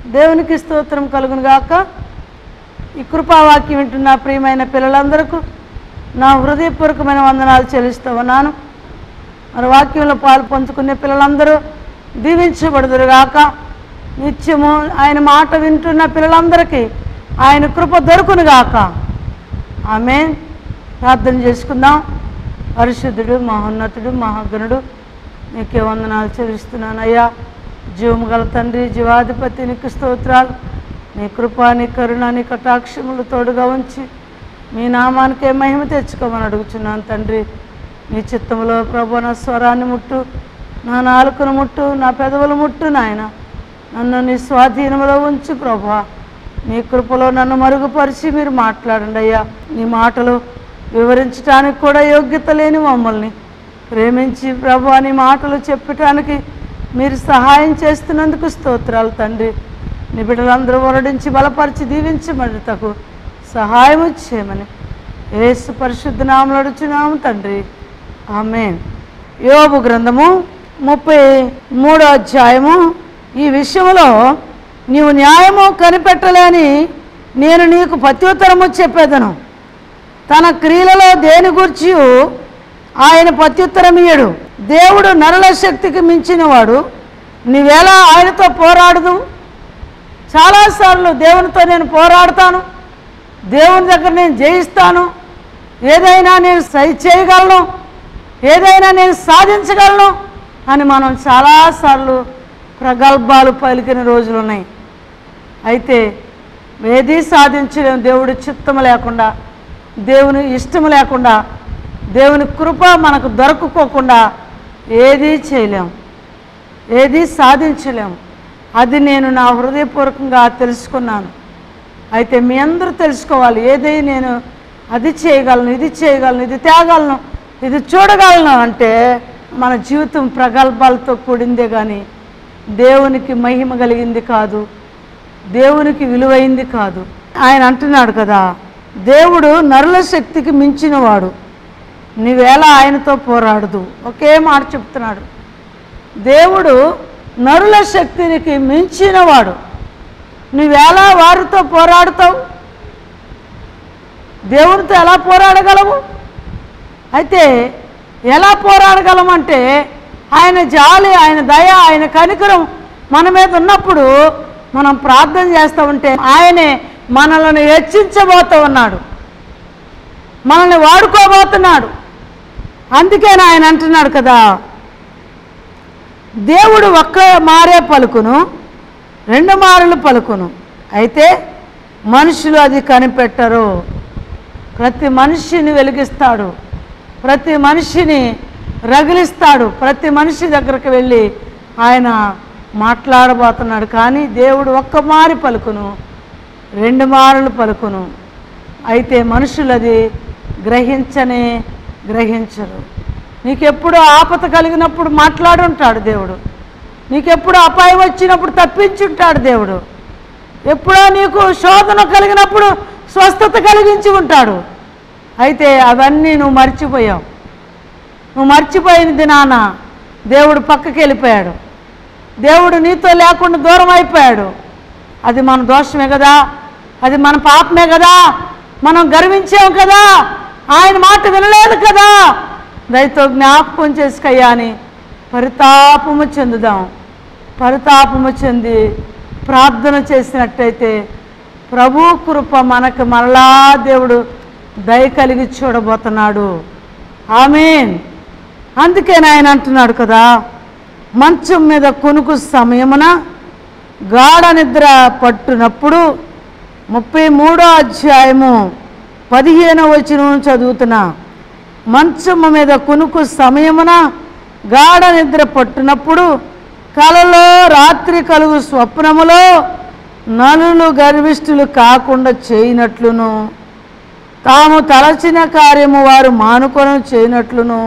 దేవునికి స్తోత్రం కలుగును గాక ఈ కృపావాక్యం వింటున్న ప్రియమైన పిల్లలందరకు నా హృదయపూర్వకమైన వందనాలు చెల్లిస్తూ ఉన్నాను మరి వాక్యంలో పాలు పంచుకునే పిల్లలందరూ దీవించబడుదురుగాక నిత్యము ఆయన మాట వింటున్న పిల్లలందరికీ ఆయన కృప దొరుకునుగాక ఆమె ప్రార్థన చేసుకుందాం పరిశుద్ధుడు మహోన్నతుడు మహాగణుడు నీకే వందనాలు చెల్లిస్తున్నాను అయ్యా జీవము గల తండ్రి జీవాధిపతి నీకు స్తోత్రాలు నీ కృప నీ కరుణ నీ కటాక్షములు తోడుగా ఉంచి మీ నామానికే మహిమ తెచ్చుకోమని అడుగుచున్నాను తండ్రి నీ చిత్తంలో ప్రభు నా స్వరాన్ని ముట్టు నా నాలుకను ముట్టు నా పెదవులు ముట్టు నాయన నన్ను నీ స్వాధీనంలో ఉంచు ప్రభా నీ కృపలో నన్ను మరుగుపరిచి మీరు మాట్లాడండి అయ్యా నీ మాటలు వివరించడానికి కూడా యోగ్యత లేని మమ్మల్ని ప్రేమించి ప్రభు నీ మాటలు చెప్పటానికి మీరు సహాయం చేస్తున్నందుకు స్తోత్రాలు తండ్రి నీ బిడ్డలందరూ వరడించి బలపరిచి దీవించమని తకు సహాయం చేయమని ఏసు పరిశుద్ధ నామలు అడుచున్నాము తండ్రి ఆమెన్ యోబు గ్రంథము ముప్పై మూడో అధ్యాయము ఈ విషయంలో నీవు న్యాయము కనిపెట్టలేని నేను నీకు ప్రత్యుత్తరము చెప్పేదను తన క్రియలలో దేని గురించి ఆయన ప్రత్యుత్తరం ఇయ్యడు దేవుడు నరుల శక్తికి మించినవాడు నీవేలా ఆయనతో పోరాడదు చాలాసార్లు దేవునితో నేను పోరాడతాను దేవుని దగ్గర నేను జయిస్తాను ఏదైనా నేను సరి చేయగలను ఏదైనా నేను సాధించగలను అని మనం చాలాసార్లు ప్రగల్భాలు పలికిన రోజులు ఉన్నాయి అయితే ఏదీ సాధించలేం దేవుడి చిత్తం లేకుండా దేవుని ఇష్టం లేకుండా దేవుని కృప మనకు దొరకకోకుండా ఏదీ చేయలేం ఏదీ సాధించలేం అది నేను నా హృదయపూర్వకంగా తెలుసుకున్నాను అయితే మీ అందరూ తెలుసుకోవాలి ఏది నేను అది చేయగలను ఇది చేయగలను ఇది తేగలను ఇది చూడగలను అంటే మన జీవితం ప్రగల్భాలతో కూడిందే కానీ దేవునికి మహిమ కలిగింది కాదు దేవునికి విలువైంది కాదు ఆయన అంటున్నాడు కదా దేవుడు నరుల శక్తికి మించినవాడు నీవేళ ఆయనతో పోరాడదు ఒకే మాట చెప్తున్నాడు దేవుడు నరుల శక్తికి మించినవాడు నువ్వెలా వారితో పోరాడుతావు దేవునితో ఎలా పోరాడగలవు అయితే ఎలా పోరాడగలమంటే ఆయన జాలి ఆయన దయ ఆయన కనికరం మన మీద ఉన్నప్పుడు మనం ప్రార్థన చేస్తూ ఉంటే ఆయనే మనల్ని హెచ్చించబోతూ ఉన్నాడు మనల్ని వాడుకోబోతున్నాడు అందుకని ఆయన అంటున్నాడు కదా దేవుడు ఒక్క మారే పలుకును రెండు మారులు పలుకును అయితే మనుషులు అది కనిపెట్టరు ప్రతి మనిషిని వెలిగిస్తాడు ప్రతి మనిషిని రగిలిస్తాడు ప్రతి మనిషి దగ్గరికి వెళ్ళి ఆయన మాట్లాడబోతున్నాడు కానీ దేవుడు ఒక్క మారి పలుకును రెండు మారులు పలుకును అయితే మనుషులు అది గ్రహించనే గ్రహించరు నీకెప్పుడు ఆపత కలిగినప్పుడు మాట్లాడుంటాడు దేవుడు నీకెప్పుడు అపాయం వచ్చినప్పుడు తప్పించుంటాడు దేవుడు ఎప్పుడో నీకు శోధన కలిగినప్పుడు స్వస్థత కలిగించి ఉంటాడు అయితే అవన్నీ నువ్వు మర్చిపోయావు నువ్వు మర్చిపోయిన దినాన దేవుడు పక్కకి వెళ్ళిపోయాడు దేవుడు నీతో లేకుండా దూరం అయిపోయాడు అది మన దోషమే కదా అది మన పాపమే కదా మనం గర్వించాం కదా ఆయన మాట వినలేదు కదా దయతో జ్ఞాపకం చేసుకయ్యా అని పరితాపము చెందుదాం పరితాపము చెంది ప్రార్థన చేసినట్టయితే ప్రభు కృప మనకు మరలా దేవుడు దయ కలిగి చూడబోతున్నాడు ఆమెన్ అందుకే ఆయన అంటున్నాడు కదా మంచం మీద కొనుకు సమయమున గాఢ నిద్ర పట్టునప్పుడు ముప్పై మూడో అధ్యాయము పదిహేనో వచనం చదువుతున్నా మంచము మీద కొనుకు సమయమున గాఢ నిద్ర పట్టునప్పుడు కలలో రాత్రి కలుగు స్వప్నములో నలులు గర్విష్ఠులు కాకుండా చేయనట్లును తాము తలచిన కార్యము వారు మానుకొని చేయనట్లును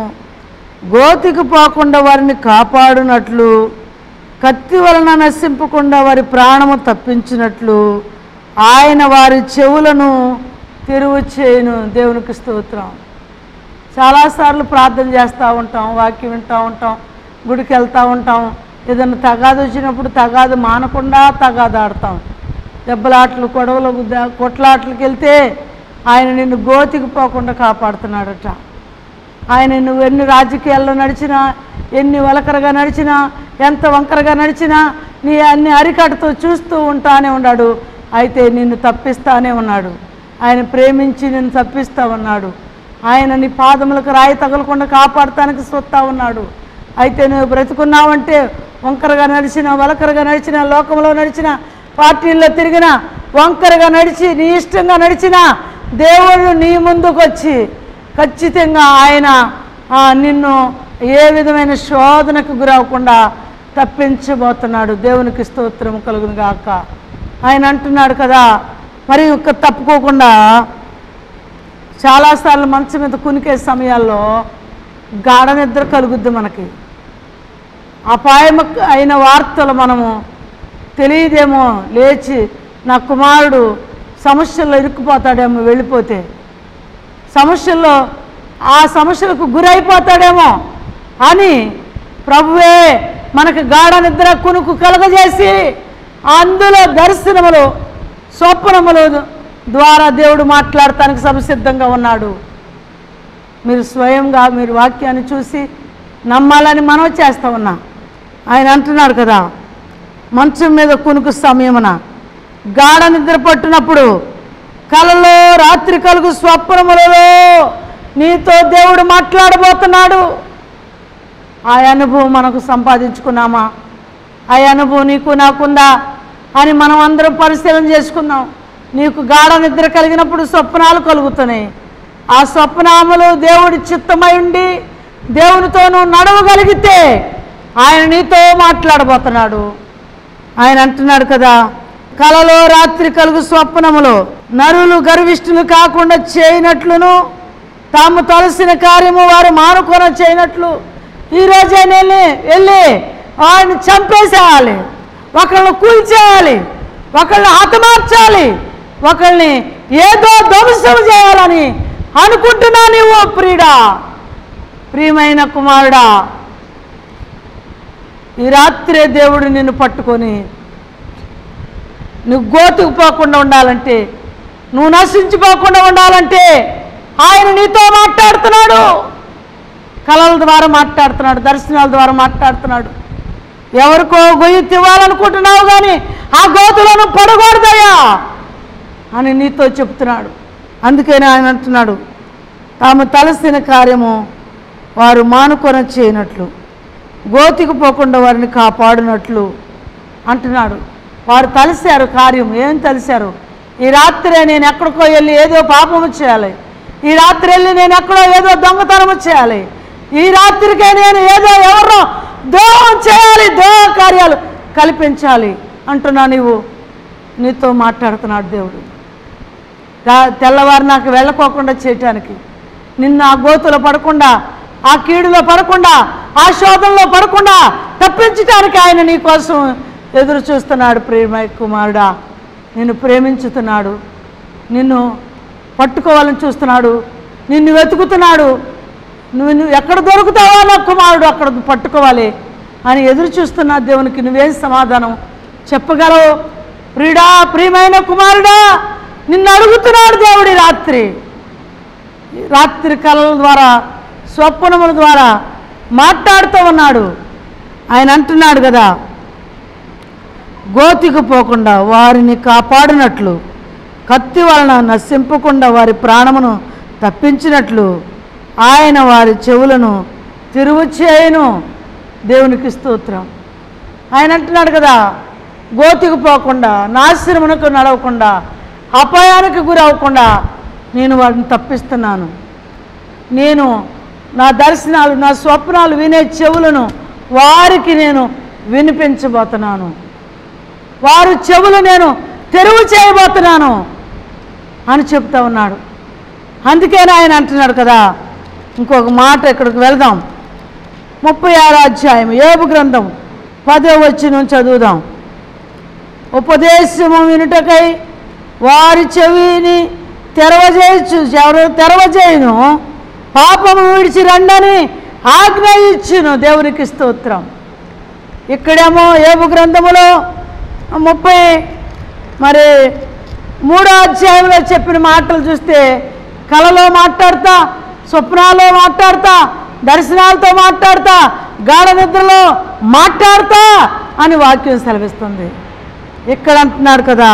గోతికి పోకుండా వారిని కాపాడునట్లు కత్తి వలన నశింపకుండా వారి ప్రాణము తప్పించినట్లు ఆయన వారి చెవులను తెరువు చేయను దేవునికి స్తోత్రం చాలాసార్లు ప్రార్థన చేస్తూ ఉంటాం వాక్యం వింటూ ఉంటాం గుడికి వెళ్తూ ఉంటాం ఏదైనా తగాదు వచ్చినప్పుడు తగాదు మానకుండా తగాదు ఆడతాం దెబ్బలాట్లు గొడవలు ద- కొట్లాట్లకి వెళ్తే ఆయన నిన్ను గోతికి పోకుండా కాపాడుతున్నాడట ఆయన నువ్వు ఎన్ని రాజకీయాల్లో నడిచినా ఎన్ని వలకరగా నడిచినా ఎంత వంకరగా నడిచినా నీ అన్ని అరికట్టుతో చూస్తూ ఉంటానే ఉన్నాడు అయితే నిన్ను తప్పిస్తానే ఉన్నాడు ఆయన ప్రేమించి నిన్ను తప్పిస్తా ఉన్నాడు ఆయన నీ పాదములకు రాయి తగలకుండా కాపాడటానికి సొత్తా ఉన్నాడు అయితే నువ్వు బ్రతుకున్నావంటే వంకరగా నడిచిన వలకరగా నడిచిన లోకంలో నడిచిన పార్టీల్లో తిరిగిన వంకరగా నడిచి నీ ఇష్టంగా నడిచిన దేవుడు నీ ముందుకు వచ్చి ఖచ్చితంగా ఆయన ఆ, నిన్ను ఏ విధమైన శోధనకు గురవకుండా తప్పించబోతున్నాడు దేవునికి స్తోత్రం కలుగును గాక ఆయన అంటున్నాడు కదా మరి ఒక్క తప్పుకోకుండా చాలాసార్లు మంచం మీద కునికే సమయాల్లో గాఢ నిద్ర కలుగుద్ది మనకి అపాయం అయిన వార్తలు మనము తెలియదేమో లేచి నా కుమారుడు సమస్యల్లో ఇరుక్కుపోతాడేమో వెళ్ళిపోతే సమస్యల్లో ఆ సమస్యలకు గురైపోతాడేమో అని ప్రభువే మనకు గాఢ నిద్ర కునుకు కలగజేసి అందులో దర్శనములు స్వప్నములు ద్వారా దేవుడు మాట్లాడటానికి సంసిద్ధంగా ఉన్నాడు మీరు స్వయంగా మీరు వాక్యాన్ని చూసి నమ్మాలని మనం చేస్తా ఉన్నా ఆయన అంటున్నాడు కదా మంచం మీద కునుకు సమయమున గాఢ నిద్ర పట్టినప్పుడు కలలో రాత్రి కలుగు స్వప్నములలో నీతో దేవుడు మాట్లాడబోతున్నాడు ఆ అనుభవం మనకు సంపాదించుకున్నామా ఆ అనుభవం నీకు నాకుందా అని మనం అందరం పరిశీలన చేసుకుందాం నీకు గాఢ నిద్ర కలిగినప్పుడు స్వప్నాలు కలుగుతున్నాయి ఆ స్వప్నాములు దేవుడి చిత్తమై ఉండి దేవునితో నువ్వు నడవగలిగితే ఆయన నీతో మాట్లాడబోతున్నాడు ఆయన అంటున్నాడు కదా కలలో రాత్రి కలుగు స్వప్నములో నరులు గర్విష్ఠులు కాకుండా చేయనట్లును తాము తలసిన కార్యము వారు మానుకొన చేయనట్లు ఈరోజే వెళ్ళి వెళ్ళి వాడిని చంపేసేయాలి ఒకళ్ళని కూల్చేయాలి ఒకళ్ళని హతమార్చాలి ఒకళ్ళని ఏదో ధ్వంసం చేయాలని అనుకుంటున్నా నీవు ప్రియుడా ప్రియమైన కుమారుడా ఈ రాత్రే దేవుడు నిన్ను పట్టుకొని నువ్వు గోతుకు పోకుండా ఉండాలంటే నువ్వు నశించిపోకుండా ఉండాలంటే ఆయన నీతో మాట్లాడుతున్నాడు కళల ద్వారా మాట్లాడుతున్నాడు దర్శనాల ద్వారా మాట్లాడుతున్నాడు ఎవరికో గొయ్యి తివ్వాలనుకుంటున్నావు కానీ ఆ గోతులను పడకూడదయ్యా అని నీతో చెప్తున్నాడు అందుకని ఆయన అంటున్నాడు తాము తలసిన కార్యము వారు మానుకొన చేయనట్లు గోతికి పోకుండా వారిని కాపాడినట్లు అంటున్నాడు వారు తలిశారు కార్యం ఏం తలిశారు ఈ రాత్రే నేను ఎక్కడికో వెళ్ళి ఏదో పాపము చేయాలి ఈ రాత్రి వెళ్ళి నేను ఎక్కడో ఏదో దొంగతనము చేయాలి ఈ రాత్రికే నేను ఏదో ఎవరినో ద్రోహం చేయాలి ద్రోహ కార్యాలు కల్పించాలి అంటున్నా నీవు నీతో మాట్లాడుతున్నాడు దేవుడు రా- తెల్లవారు నాకు వెళ్ళకోకుండా చేయటానికి నిన్ను ఆ గోతులో పడకుండా ఆ కీడులో పడకుండా ఆ శోధనలో పడకుండా తప్పించటానికి ఆయన నీ కోసం ఎదురు చూస్తున్నాడు ప్రేమ కుమారుడా నిన్ను ప్రేమించుతున్నాడు నిన్ను పట్టుకోవాలని చూస్తున్నాడు నిన్ను వెతుకుతున్నాడు నువ్వు నువ్వు ఎక్కడ దొరుకుతావో నా కుమారుడు అక్కడ పట్టుకోవాలి అని ఎదురు చూస్తున్నా దేవునికి నువ్వేం సమాధానం చెప్పగలవు ప్రియుడా ప్రియమైన కుమారుడా నిన్ను అడుగుతున్నాడు దేవుడి రాత్రి రాత్రి కళల ద్వారా స్వప్నముల ద్వారా మాట్లాడుతూ ఉన్నాడు ఆయన అంటున్నాడు కదా గోతికి పోకుండా వారిని కాపాడినట్లు కత్తి వలన నశింపకుండా వారి ప్రాణమును తప్పించినట్లు ఆయన వారి చెవులను తిరుగు చేయను దేవునికి స్తోత్రం ఆయన అంటున్నాడు కదా గోతికి పోకుండా నాశనమునకు నడవకుండా అపాయానికి గురవకుండా నేను వారిని తప్పిస్తున్నాను నేను నా దర్శనాలు నా స్వప్నాలు వినే చెవులను వారికి నేను వినిపించబోతున్నాను వారు చెవులు నేను తెరువు చేయబోతున్నాను అని చెప్తా ఉన్నాడు అందుకేనే ఆయన అంటున్నాడు కదా ఇంకొక మాట ఇక్కడికి వెళ్దాం ముప్పై ఆరో అధ్యాయం ఏబు గ్రంథం పదో వచ్చి నుంచి చదువుదాం ఉపదేశము వినుటకై వారి చెవిని తెరవజేయచ్చు ఎవరు తెరవజేయును పాపము విడిచి రండని ఆజ్ఞ ఇచ్చును దేవునికి స్తోత్రం ఇక్కడేమో ఏబు గ్రంథములో ముప్పై మరి మూడో అధ్యాయంలో చెప్పిన మాటలు చూస్తే కలలో మాట్లాడతా స్వప్నాల్లో మాట్లాడతా దర్శనాలతో మాట్లాడతా గాఢ నిద్రలో మాట్లాడతా అని వాక్యం సెలవిస్తుంది ఇక్కడ అంటున్నాడు కదా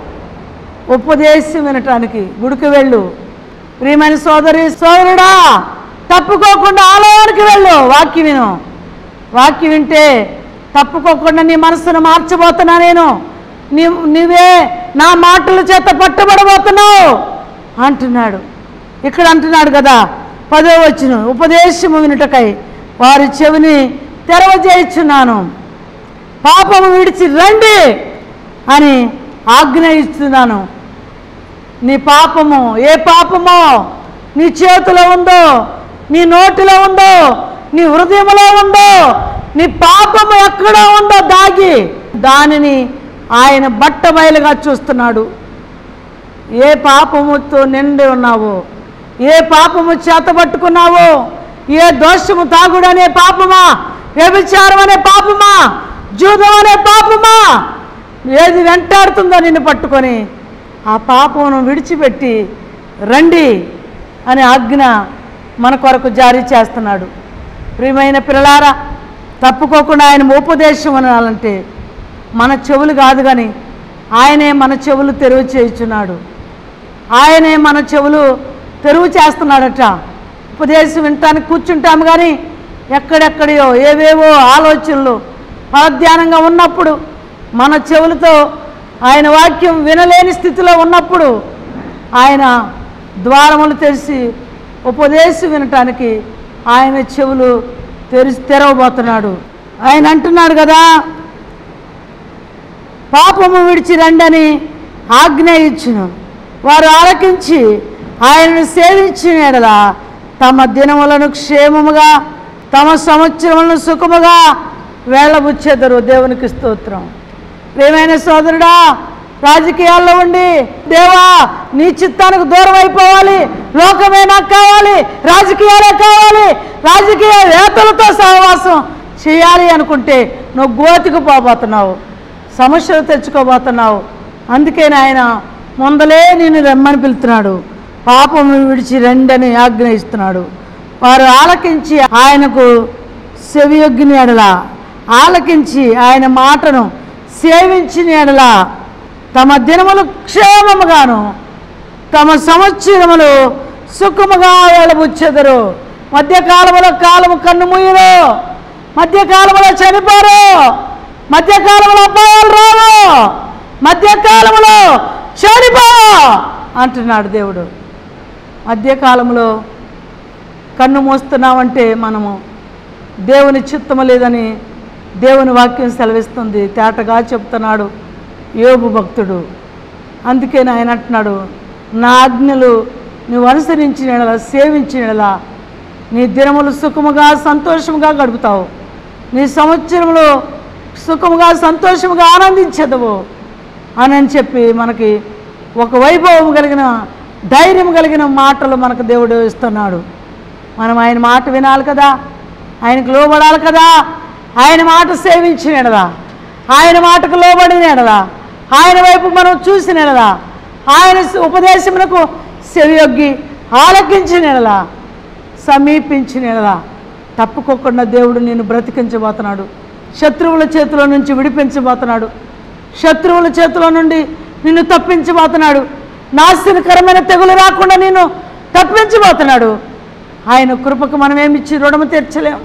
ఉపదేశం వినటానికి గుడికి వెళ్ళు ప్రియమైన సోదరి సోదరుడా తప్పుకోకుండా ఆలయానికి వెళ్ళు వాక్యం విను వాక్యం వింటే తప్పుకోకుండా నీ మనసును మార్చబోతున్నా నేను నీ నీవే నా మాటల చేత పట్టుబడబోతున్నావు అంటున్నాడు ఇక్కడ అంటున్నాడు కదా పదో వచ్చిన ఉపదేశము వినుటకై వారి చెవిని తెరవజేయుచున్నాను పాపము విడిచి రండి అని ఆజ్ఞ ఇస్తున్నాను నీ పాపము ఏ పాపమో నీ చేతిలో ఉందో నీ నోటిలో ఉందో నీ హృదయంలో ఉందో నీ పాపము ఎక్కడ ఉందో దాగి దానిని ఆయన బట్ట బయలుగా చూస్తున్నాడు ఏ పాపముతో నిండి ఉన్నావో ఏ పాపము చేతబట్టుకున్నావో ఏ దోషము తాగుడు అనే పాపమా వ్యభిచారం అనే పాపమా జూదం అనే పాపమా ఏది వెంటాడుతుందో నిన్ను పట్టుకొని ఆ పాపమును విడిచిపెట్టి రండి అనే ఆజ్ఞ మన కొరకు జారీ చేస్తున్నాడు ప్రియమైన పిల్లలారా తప్పుకోకుండా ఆయన ఉపదేశం అనాలంటే మన చెవులు కాదు కానీ ఆయనే మన చెవులు తెరువు చేయుచున్నాడు ఆయనే మన చెవులు తెరువు చేస్తున్నాడట ఉపదేశం వినటానికి కూర్చుంటాము కానీ ఎక్కడెక్కడియో ఏవేవో ఆలోచనలు పరధ్యానంగా ఉన్నప్పుడు మన చెవులతో ఆయన వాక్యం వినలేని స్థితిలో ఉన్నప్పుడు ఆయన ద్వారములు తెరిచి ఉపదేశం వినటానికి ఆయన చెవులు తెరిచి తెరవబోతున్నాడు ఆయన అంటున్నాడు కదా పాపము విడిచి రండని ఆజ్ఞ ఇచ్చును వారు ఆలకించి ఆయనను సేవించిన ఎడల తమ దినములను క్షేమముగా తమ సంవత్సరములను సుఖముగా వేళబుచ్చేదరు దేవునికి స్తోత్రం ప్రేమైన సోదరుడా రాజకీయాల్లో ఉండి దేవా నీ చిత్తానికి దూరం అయిపోవాలి లోకమే నాకు కావాలి రాజకీయాలే కావాలి రాజకీయ వేతలతో సహవాసం చేయాలి అనుకుంటే నువ్వు గోతికి పోబోతున్నావు సమస్యలు తెచ్చుకోబోతున్నావు అందుకే నాయన ముందలే నేను రమ్మని పిలుతున్నాడు పాపం విడిచి రండని ఆజ్ఞ ఇస్తున్నాడు వారు ఆలకించి ఆయనకు సెవియొగ్గిన ఎడల ఆలకించి ఆయన మాటను సేవించిన ఎడల తమ దినములు క్షేమముగాను తమ సంవత్సరములు సుఖముగా వెళ్ళబుచ్చెదరు మధ్యకాలములో కాలము కన్ను మూయరు మధ్యకాలంలో చనిపోరు మధ్యకాలంలో అబ్బాయిలు రావు మధ్యకాలంలో చనిపో అంటున్నాడు దేవుడు మధ్యకాలంలో కన్ను మూస్తున్నామంటే మనము దేవుని చిత్తము లేదని దేవుని వాక్యం సెలవిస్తుంది తేటగా చెప్తున్నాడు యోగు భక్తుడు అందుకే ఆయన అంటున్నాడు నా ఆజ్ఞలు నువ్వు అనుసరించిన యెడల, సేవించిన యెడల, నీ దినములు సుఖముగా సంతోషముగా గడుపుతావు నీ సంవత్సరంలో సుఖముగా సంతోషముగా ఆనందించదవు అని అని చెప్పి మనకి ఒక వైభవం కలిగిన ధైర్యం కలిగిన మాటలు మనకు దేవుడు ఇస్తున్నాడు మనం ఆయన మాట వినాలి కదా ఆయనకు లోబడాలి కదా ఆయన మాట సేవించినడదా ఆయన మాటకు లోబడినడదా ఆయన వైపు మనం చూసినడదా ఆయన ఉపదేశమునకు సెవియొగ్గి ఆలకించినడలా సమీపించినడలా తప్పుకోకుండా దేవుడు నేను బ్రతికించబోతున్నాడు శత్రువుల చేతిలో నుంచి విడిపించబోతున్నాడు శత్రువుల చేతిలో నుండి నిన్ను తప్పించబోతున్నాడు నాశనకరమైన తెగులు రాకుండా నిన్ను తప్పించబోతున్నాడు ఆయన కృపకు మనం ఏమిచ్చి రుణము తీర్చలేం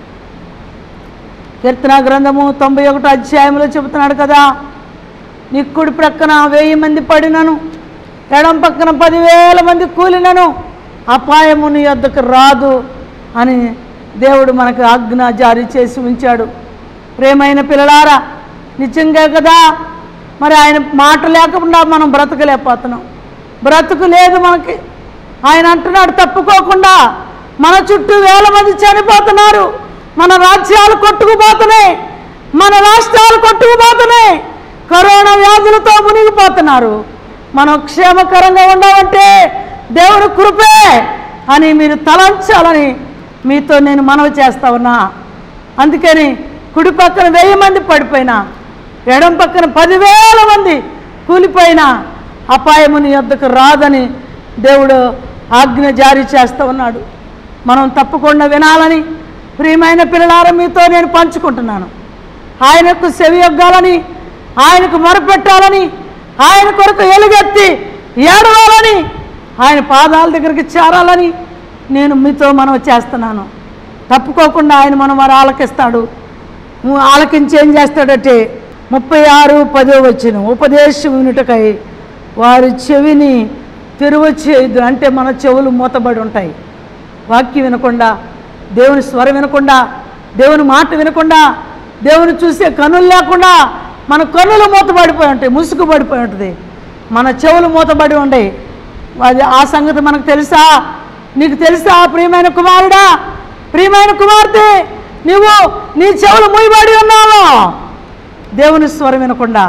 కీర్తన గ్రంథము తొంభై ఒకటో అధ్యాయంలో చెబుతున్నాడు కదా నీ కుడి ప్రక్కన వెయ్యి మంది పడినను ఎడం పక్కన పదివేల మంది కూలినను అపాయము నీ వద్దకు రాదు అని దేవుడు మనకు ఆజ్ఞ జారీ చేసి ఉంచాడు ప్రేమైన పిల్లలారా నిజంగా కదా మరి ఆయన మాట లేకుండా మనం బ్రతకలేకపోతున్నాం బ్రతుకు లేదు మనకి ఆయన అంటున్నాడు తప్పుకోకుండా మన చుట్టూ వేల మంది చనిపోతున్నారు మన రాజ్యాలు కొట్టుకుపోతున్నాయి మన రాష్ట్రాలు కొట్టుకుపోతున్నాయి కరోనా వ్యాధులతో మునిగిపోతున్నారు మనం క్షేమకరంగా ఉండాలంటే దేవుడు కృపే అని మీరు తలంచాలని మీతో నేను మనవి చేస్తా ఉన్నా అందుకని కుడి పక్కన వెయ్యి మంది పడిపోయినా ఎడం పక్కన పదివేల మంది కూలిపోయినా అపాయము నీ యొద్దకు రాదని దేవుడు ఆజ్ఞ జారీ చేస్తూ ఉన్నాడు మనం తప్పకుండా వినాలని ప్రియమైన పిల్లలారా మీతో నేను పంచుకుంటున్నాను ఆయనకు సెవియొగ్గాలని ఆయనకు మొరపెట్టాలని ఆయన కొరకు ఎలుగెత్తి ఏడవాలని ఆయన పాదాల దగ్గరికి చేరాలని నేను మీతో మనం చేస్తున్నాను తప్పుకోకుండా ఆయన మనం వారు ఆలకిస్తాడు ము- ఆలకించి ఏం చేస్తాడంటే ముప్పై ఆరు పదో వచ్చిన ఉపదేశం వినుటకై వారి చెవిని తెరువచ్చేయద్దు అంటే మన చెవులు మూతబడి ఉంటాయి వాక్యం వినకుండా దేవుని స్వరం వినకుండా దేవుని మాట వినకుండా దేవుని చూసే కనులు లేకుండా మన కన్నులు మూతబడిపోయి ఉంటాయి ముసుగు పడిపోయి ఉంటుంది మన చెవులు మూతబడి ఉంటాయి అది ఆ సంగతి మనకు తెలుసా నీకు తెలుసా ప్రియమైన కుమారుడా ప్రియమైన కుమార్తె నీవు నీ చెవులు మూయబడి ఉన్నావు దేవుని స్వరం వినకుండా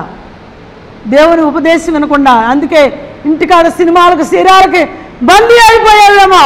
దేవుని ఉపదేశం వినకుండా అందుకే ఇంటికాడ సినిమాలకు శరీరాలకి బందీ అయిపోయావేమో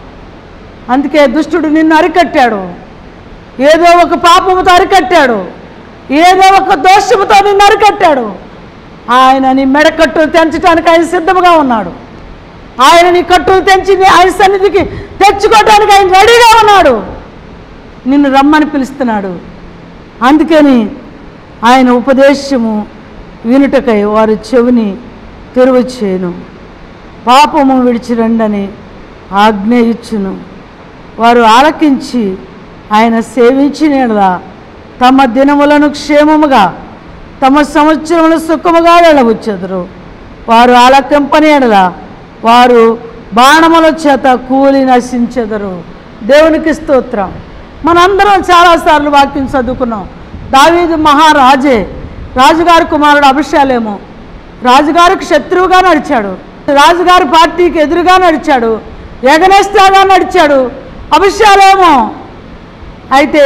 అందుకే దుష్టుడు నిన్ను అరికట్టాడు ఏదో ఒక పాపముతో అరికట్టాడు ఏదో ఒక దోషముతో నిన్ను అరికట్టాడు ఆయన నీ మెడకట్టులు తెంచడానికి ఆయన సిద్ధముగా ఉన్నాడు ఆయన నీ కట్టులు తెంచి నీ ఆయన సన్నిధికి తెచ్చుకోవడానికి ఆయన రెడీగా ఉన్నాడు నిన్ను రమ్మని పిలుస్తున్నాడు అందుకని ఆయన ఉపదేశము వినుటకై వారి చెవిని తెరువచ్చేను పాపము విడిచిరండని ఆజ్ఞ ఇచ్చును వారు ఆలకించి ఆయన సేవించిన యెడల తమ దినములను క్షేమముగా తమ సంవత్సరములు సుఖముగా వెళ్ళవచ్చెదరు వారు ఆలకింపని యెడల వారు బాణముల చేత కూలి నశించెదరు దేవునికి స్తోత్రం మనందరం చాలాసార్లు వాక్యం చదువుకున్నాం దావీదు మహారాజే రాజుగారి కుమారుడు అభిషాలేమో రాజుగారికి శత్రువుగా నడిచాడు రాజుగారి పార్టీకి ఎదురుగా నడిచాడు ఎగనెస్టాగా నడిచాడు అభిషాలేమో అయితే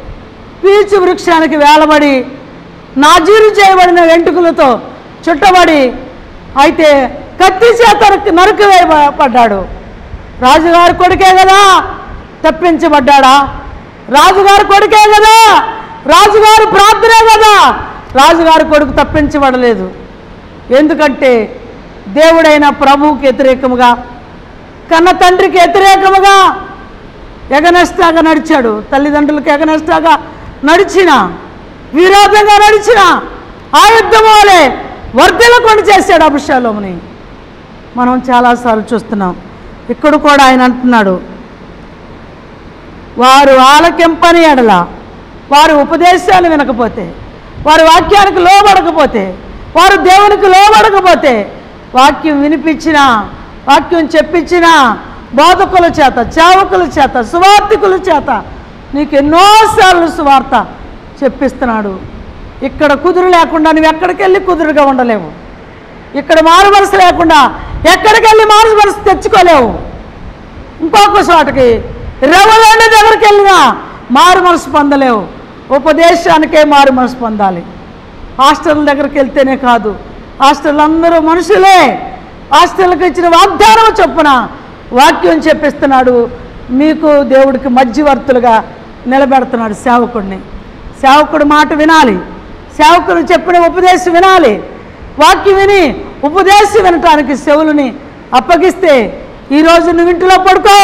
పీచు వృక్షానికి వేలబడి నాజీరు చేయబడిన వెంట్రుకలతో చుట్టబడి అయితే కత్తి చేత నరుకు వేయబడ్డాడు రాజుగారి కొడుకే కదా తప్పించబడ్డాడా రాజుగారి కొడుకే కదా రాజుగారి ప్రార్థనే కదా రాజుగారి కొడుకు తప్పించబడలేదు ఎందుకంటే దేవుడైన ప్రభువుకి వ్యతిరేకముగా కన్న తండ్రికి వ్యతిరేకముగా ఎగనెస్టాగా నడిచాడు తల్లిదండ్రులకు ఎగనెస్టాగా నడిచిన విరోధంగా నడిచిన ఆయుద్ధమోలే వర్ధల కొని చేశాడు అభిషాలోముని మనం చాలాసార్లు చూస్తున్నాం ఇక్కడ కూడా ఆయన అంటున్నాడు వారు ఆలకింపని ఎడల వారు ఉపదేశాలు వినకపోతే వారి వాక్యానికి లోబడకపోతే వారు దేవునికి లోబడకపోతే వాక్యం వినిపించిన వాక్యం చెప్పించిన బోధకుల చేత చావకుల చేత సువార్థికుల చేత నీకు ఎన్నోసార్లు సువార్త చెప్పిస్తున్నాడు ఇక్కడ కుదురు లేకుండా నువ్వు ఎక్కడికి వెళ్ళి కుదురుగా ఉండలేవు ఇక్కడ మారు మనసు లేకుండా ఎక్కడికి వెళ్ళి మారు మనసు తెచ్చుకోలేవు ఇంకొక చోటకి రెవలండి దగ్గరికి వెళ్ళినా మారు మనసు పొందలేవు ఉపదేశానికే మారు మనసు పొందాలి హాస్టల్ దగ్గరికి వెళ్తేనే కాదు హాస్టల్ అందరూ మనుషులే హాస్టల్కి ఇచ్చిన వాగ్దానం చొప్పున వాక్యం చెప్పిస్తున్నాడు మీకు దేవుడికి మధ్యవర్తులుగా నిలబెడుతున్నాడు సేవకుడిని సేవకుడు మాట వినాలి సేవకుడు చెప్పిన ఉపదేశం వినాలి వాక్యం విని ఉపదేశం వినటానికి చెవులని అప్పగిస్తే ఈరోజు నువ్వు ఇంటిలో పడుకో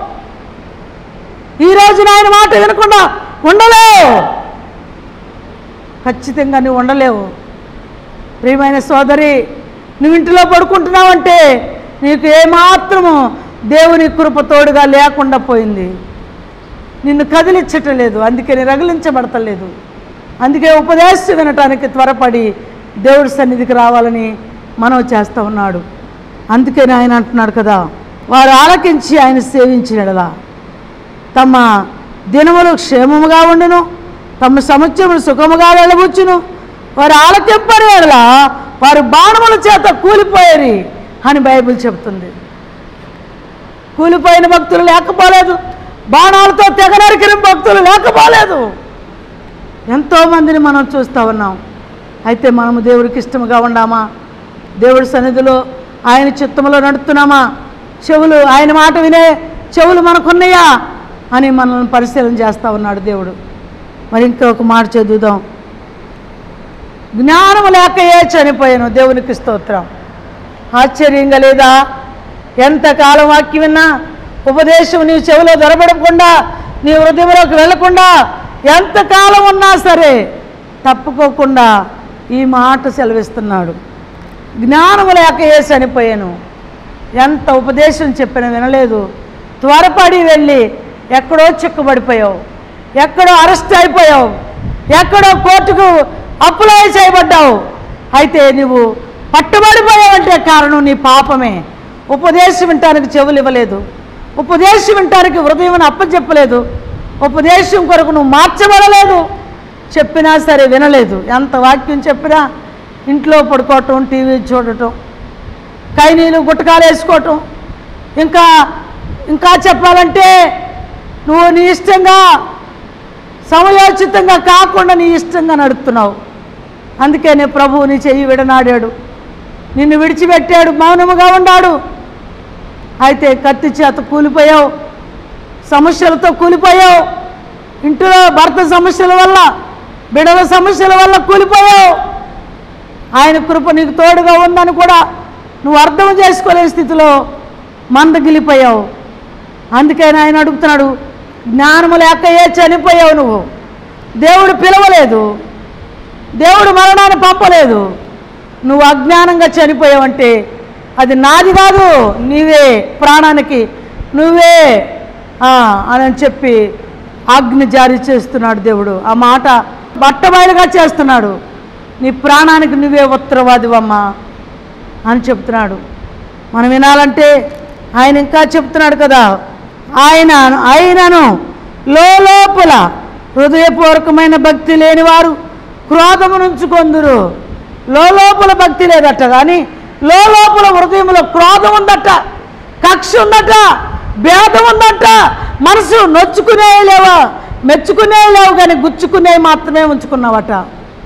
ఈరోజు నాయన మాట వినకుండా ఉండలేవు ఖచ్చితంగా నువ్వు ఉండలేవు ప్రియమైన సోదరి నువ్వు ఇంటిలో పడుకుంటున్నావంటే నీకు ఏమాత్రము దేవుని కృప తోడుగా లేకుండా పోయింది నిన్ను కదిలించటం లేదు అందుకని రగిలించబడతలేదు అందుకే ఉపదేశం వినటానికి త్వరపడి దేవుడి సన్నిధికి రావాలని మనం చేస్తూ ఉన్నాడు అందుకని ఆయన అంటున్నాడు కదా వారు ఆలకించి ఆయన సేవించినడలా తమ దినములు క్షేమముగా ఉండును తమ సంవత్సరములు సుఖముగా వెళ్ళబుచ్చును వారు ఆలకింపని ఎడల వారు బాణముల చేత కూలిపోయారు అని బైబిల్ చెబుతుంది కూలిపోయిన భక్తులు లేకపోలేదు బాణాలతో తెగ నరికిన భక్తులు లేకపోలేదు ఎంతోమందిని మనం చూస్తూ ఉన్నాం అయితే మనము దేవుడికి ఇష్టముగా ఉండామా దేవుడి సన్నిధిలో ఆయన చిత్తములో నడుస్తున్నామా చెవులు ఆయన మాట వినే చెవులు మనకున్నాయా అని మనల్ని పరిశీలన చేస్తూ ఉన్నాడు దేవుడు మరి ఇంకొక మాట చదువుదాం జ్ఞానం లేకయే చనిపోయాను దేవునికి స్తోత్రం ఆశ్చర్యంగా లేదా ఎంతకాలం వాక్యం విన్నా ఉపదేశం నీ చెవిలో దొరబడకుండా నీ హృదయంలోకి వెళ్లకుండా ఎంతకాలం ఉన్నా సరే తప్పుకోకుండా ఈ మాట సెలవిస్తున్నాడు జ్ఞానం లేకయే చనిపోయాను ఎంత ఉపదేశం చెప్పినా వినలేదు త్వరపడి వెళ్ళి ఎక్కడో చిక్కుబడిపోయావు ఎక్కడో అరెస్ట్ అయిపోయావు ఎక్కడో కోర్టుకు అప్లై చేయబడ్డావు అయితే నువ్వు పట్టుబడిపోయావంటే కారణం నీ పాపమే ఉపదేశం వినటానికి చెవులు ఇవ్వలేదు ఉపదేశం వినటానికి హృదయం అప్పచెప్పలేదు ఉపదేశం కొరకు నువ్వు మార్చబడలేదు చెప్పినా సరే వినలేదు ఎంత వాక్యం చెప్పినా ఇంట్లో పడుకోవటం టీవీ చూడటం కైనీలు గుట్టకాలు వేసుకోవటం ఇంకా ఇంకా చెప్పాలంటే నువ్వు నీ ఇష్టంగా సమయోచితంగా కాకుండా నీ ఇష్టంగా నడుపుతున్నావు అందుకనే ప్రభువు నీ చెయ్యి విడనాడాడు నిన్ను విడిచిపెట్టాడు మౌనముగా ఉన్నాడు అయితే కత్తి చేత కూలిపోయావు సమస్యలతో కూలిపోయావు ఇంటిలో భర్త సమస్యల వల్ల బిడల సమస్యల వల్ల కూలిపోయావు ఆయన కృప నీకు తోడుగా ఉందని కూడా నువ్వు అర్థం చేసుకోలేని స్థితిలో మందగిలిపోయావు అందుకని ఆయన అడుగుతున్నాడు జ్ఞానము లేకయే చనిపోయావు నువ్వు దేవుడు పిలవలేదు దేవుడు మరణాన్ని పంపలేదు నువ్వు అజ్ఞానంగా చనిపోయావంటే అది నాది కాదు నీవే ప్రాణానికి నువ్వే ఆ, అని చెప్పి అగ్ని జారీ చేస్తున్నాడు దేవుడు ఆ మాట బట్టబయలుగా చేస్తున్నాడు నీ ప్రాణానికి నువ్వే ఉత్తరవాదివమ్మా అని చెప్తున్నాడు మనం వినాలంటే ఆయన ఇంకా చెప్తున్నాడు కదా ఆయన ఆయనను లోపల హృదయపూర్వకమైన భక్తి లేని వారు క్రోధము నుంచి కొందరు లోపల భక్తి లేదట కానీ లోపల హృదయంలో క్రోధం ఉందట కక్ష ఉందట భేదం ఉందట మనసు నొచ్చుకునే లేవా మెచ్చుకునే లేవు కానీ గుచ్చుకునే మాత్రమే ఉంచుకున్నావట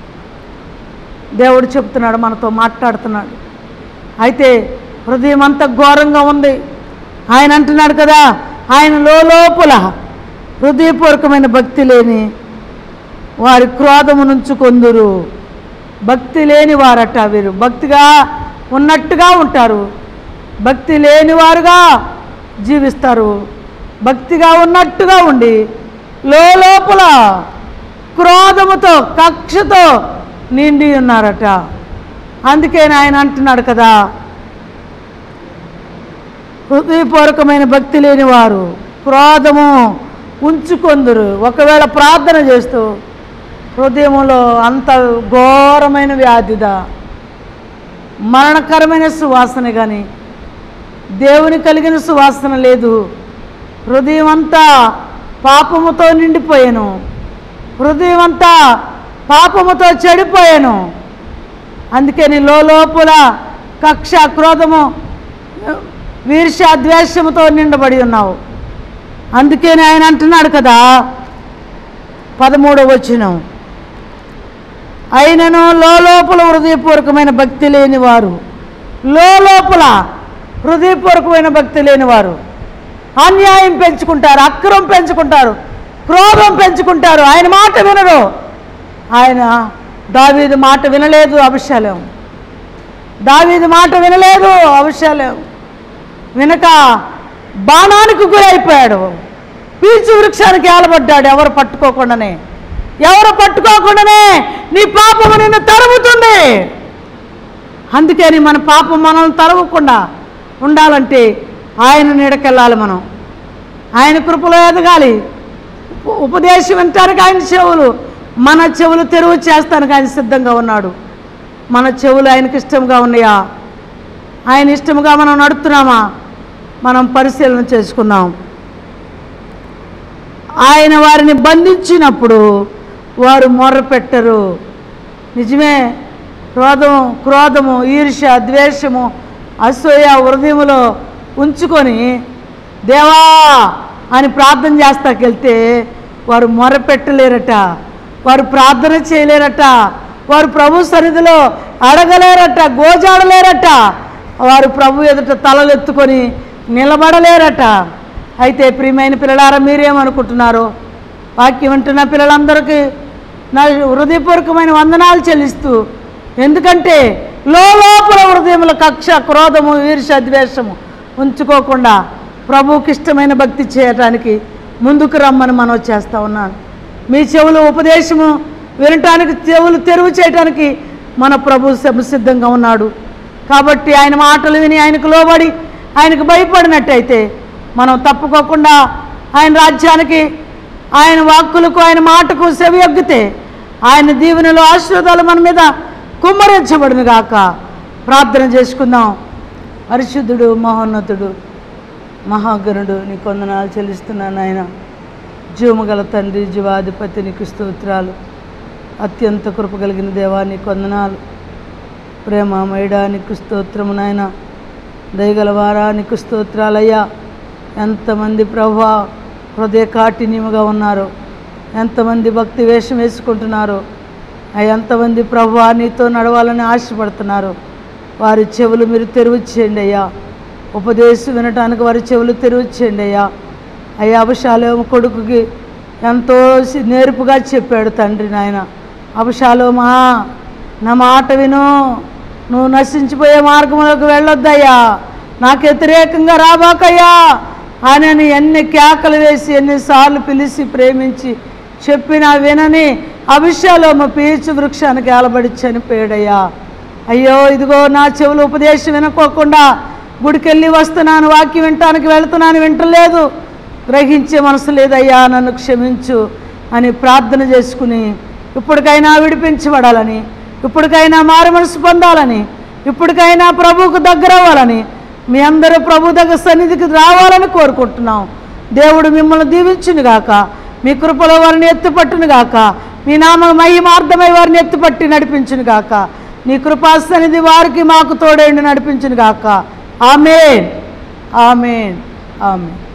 దేవుడు చెప్తున్నాడు మనతో మాట్లాడుతున్నాడు అయితే హృదయం అంత ఘోరంగా ఉంది ఆయన అంటున్నాడు కదా ఆయన లోపల హృదయపూర్వకమైన భక్తి లేని వారి క్రోధము నుంచి కొందురు భక్తి లేని వారట వీరు భక్తిగా ఉన్నట్టుగా ఉంటారు భక్తి లేని వారుగా జీవిస్తారు భక్తిగా ఉన్నట్టుగా ఉండి లోపల క్రోధముతో కక్షతో నిండి ఉన్నారట అందుకే ఆయన అంటున్నాడు కదా హృదయపూర్వకమైన భక్తి లేని వారు క్రోధము ఉంచుకొందురు ఒకవేళ ప్రార్థన చేస్తూ హృదయంలో అంత ఘోరమైన వ్యాధిదా మరణకరమైన సువాసన కానీ దేవుని కలిగిన సువాసన లేదు హృదయం అంతా పాపముతో నిండిపోయాను హృదయం అంతా పాపముతో చెడిపోయాను అందుకని లోపల కక్ష క్రోధము వీర్ష ద్వేషముతో నిండబడి ఉన్నావు అందుకని ఆయన అంటున్నాడు కదా పదమూడవ వచ్చినం అయినను లోపల హృదయపూర్వకమైన భక్తి లేని వారు లోపల హృదయపూర్వకమైన భక్తి లేని వారు అన్యాయం పెంచుకుంటారు అక్రమం పెంచుకుంటారు క్రోధం పెంచుకుంటారు ఆయన మాట వినరు ఆయన దావీదు మాట వినలేదు అభిషాలం దావీదు మాట వినలేదు అభిషాలం వినక బాణానికి గురైపోయాడు పీచు వృక్షానికి ఏలబడ్డాడు ఎవరు పట్టుకోకుండానే ఎవరు పట్టుకోకుండానే నీ పాపము నిన్ను తరుముతుంది అందుకని మన పాపం మనల్ని తరవకుండా ఉండాలంటే ఆయన నీడకెళ్ళాలి మనం ఆయన కృపలో ఎదగాలి ఉప- ఉపదేశం వినటానికి ఆయన చెవులు మన చెవులు తెరువు చేస్తానికి ఆయన సిద్ధంగా ఉన్నాడు మన చెవులు ఆయనకి ఇష్టంగా ఉన్నాయా ఆయన ఇష్టముగా మనం నడుస్తున్నామా మనం పరిశీలన చేసుకుందాం ఆయన వారిని బంధించినప్పుడు వారు మొర్ర పెట్టరు నిజమే క్రోధం క్రోధము ఈర్ష ద్వేషము అసూయ హృదయములో ఉంచుకొని దేవా అని ప్రార్థన చేస్తాకెళ్తే వారు మొర్ర పెట్టలేరట వారు ప్రార్థన చేయలేరట వారు ప్రభు సన్నిధిలో అడగలేరట గోజాడలేరట వారు ప్రభు ఎదుట తలలెత్తుకొని నిలబడలేరట అయితే ప్రియమైన పిల్లలారా మీరేమనుకుంటున్నారు వాక్యం వింటున్న పిల్లలందరికీ నా హృదయపూర్వకమైన వందనాలు చెల్లిస్తూ ఎందుకంటే లోపల హృదయముల కక్ష క్రోధము ఈర్ష ద్వేషము ఉంచుకోకుండా ప్రభువుకి ఇష్టమైన భక్తి చేయటానికి ముందుకు రమ్మని మనం చేస్తూ ఉన్నాను మీ చెవులు ఉపదేశము వినటానికి చెవులు తెరువు చేయటానికి మన ప్రభు సిద్ధంగా ఉన్నాడు కాబట్టి ఆయన మాటలు విని ఆయనకు లోబడి ఆయనకు భయపడినట్టయితే మనం తప్పుకోకుండా ఆయన రాజ్యానికి ఆయన వాక్కులకు ఆయన మాటకు సెవియొగ్గితే ఆయన దీవెనలు ఆశీర్వాదాలు మన మీద కుమ్మరించబడును గాక ప్రార్థన చేసుకుందాం పరిశుద్ధుడు మహోన్నతుడు మహాగణుడు నీ కొందనాలు చెల్లిస్తున్నాను ఆయన జీవముగల తండ్రి జీవాధిపతి నీకు స్తోత్రాలు అత్యంత కృప కలిగిన దేవా నీ కొందనాలు ప్రేమమయుడా నీకు స్తోత్రము నాయన దయగలవారా నీకు స్తోత్రాలయ్యా ఎంతమంది ప్రభా హృదయ కాఠిన్యముగా ఉన్నారు ఎంతమంది భక్తి వేషం వేసుకుంటున్నారు ఆ ఎంతమంది ప్రభా నీతో నడవాలని ఆశపడుతున్నారు వారి చెవులు మీరు తెరువుచ్చేయండి అయ్యా ఉపదేశం వినటానికి వారి చెవులు తెరువుచ్చేయండి అయ్యా అయ్యా అభిషాలేము కొడుకుకి ఎంతో సి- నేర్పుగా చెప్పాడు తండ్రి నాయన అభిషాలోమా నా మాట విను నువ్వు నశించిపోయే మార్గంలోకి వెళ్ళొద్దయ్యా నాకు వ్యతిరేకంగా రాబాకయ్యా అని ఎన్ని కేకలు వేసి ఎన్నిసార్లు పిలిచి ప్రేమించి చెప్పిన వినని అభిషాలోమ పీచు వృక్షానికి ఏలబడి చనిపోయాడయ్యా అయ్యో ఇదిగో నా చెవులు ఉపదేశం వినుకోకుండా గుడికెళ్ళి వస్తున్నాను వాక్యం వినటానికి వెళుతున్నాను వింటలేదు గ్రహించే మనసు లేదయ్యా నన్ను క్షమించు అని ప్రార్థన చేసుకుని ఇప్పటికైనా విడిపించబడాలని ఇప్పటికైనా మారు మనసు పొందాలని ఇప్పటికైనా ప్రభువుకు దగ్గర అవ్వాలని మీ అందరూ ప్రభు దగ్గర సన్నిధికి రావాలని కోరుకుంటున్నాం దేవుడు మిమ్మల్ని దీవించును గాక మీ కృపలో వారిని ఎత్తుపట్టును గాక మీ నామ మహిమార్థమై వారిని ఎత్తుపట్టి నడిపించును గాక నీ కృపా సన్నిధి వారికి మాకు తోడేండి నడిపించును గాక ఆమెన్ ఆమెన్ ఆమెన్